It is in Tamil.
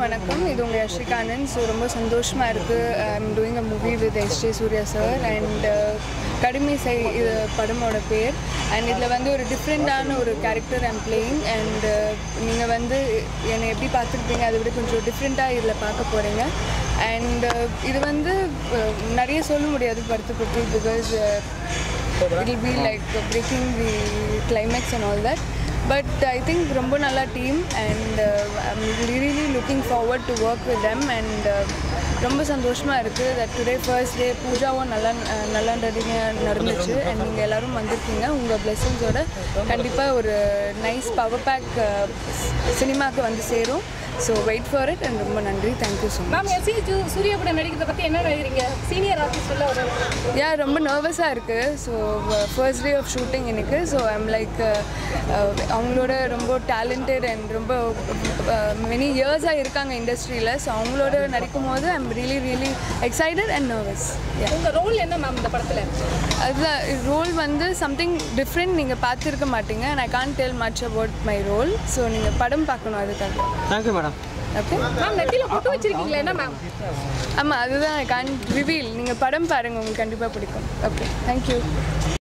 வணக்கம் இது உங்கள் யஷ்ரிகா ஆனந்த் ஸோ ரொம்ப சந்தோஷமாக இருக்குது I'm doing a movie with S J Suryah sir and கடுமை செய் இது படமோட பேர் அண்ட் இதில் வந்து ஒரு டிஃப்ரெண்ட்டான ஒரு கேரக்டர் ஐம் பிளேயிங் அண்ட் நீங்கள் வந்து என்னை எப்படி பார்த்துருப்பீங்க அதை விட கொஞ்சம் டிஃப்ரெண்ட்டாக இதில் பார்க்க போகிறீங்க அண்ட் இது வந்து அஹ், நிறைய சொல்ல முடியாது படத்தை பற்றி because it will be like uh, breaking the climax and all that but i think ரொம்ப நல்ல team and uh, i'm really looking forward to work with them and uh, ரொம்ப சந்தோஷமாக இருக்குது தட் டுடே ஃபர்ஸ்ட் டே பூஜாவும் நல்லா அஹ், நல்லா நடிகையாக நடந்துச்சு அண்ட் நீங்கள் எல்லோரும் வந்திருக்கீங்க உங்கள் பிளெஸிங்ஸோட கண்டிப்பாக ஒரு நைஸ் பவர் பேக் சினிமாவுக்கு வந்து சேரும் so wait for it and ரொம்ப நன்றி thank you so much ma'am SC Suryah படம் நடிக்கிறத பற்றி என்ன நினைக்கிறீங்க சீனியர் ஆர்டிஸ்ட் உள்ள ஒரு யா ரொம்ப நர்வஸாக இருக்குது so first day of shooting எனக்கு ஸோ ஐம் லைக் அவங்களோட ரொம்ப டேலண்டட் அண்ட் ரொம்ப மெனி இயர்ஸாக இருக்காங்க இண்டஸ்ட்ரியில் ஸோ அவங்களோட நடிக்கும் போது I'm really really excited and nervous yeah உங்கள் ரோல் என்ன மேம் இந்த படத்தில் அதுதான் ரோல் வந்து சம்திங் டிஃப்ரெண்ட் நீங்கள் பார்த்துருக்க மாட்டீங்க and I can't tell much about my role so நீங்கள் படம் பார்க்கணும் அதுக்காக தேங்க்யூ மேடம் ஓகே மேம் நெத்தியில் பொட்டு வச்சிருக்கீங்களா என்ன மேம் ஆமாம் அதுதான் ஐ கான் ரிவீல் நீங்கள் படம் பாருங்கள் உங்களுக்கு கண்டிப்பாக பிடிக்கும் ஓகே தேங்க்யூ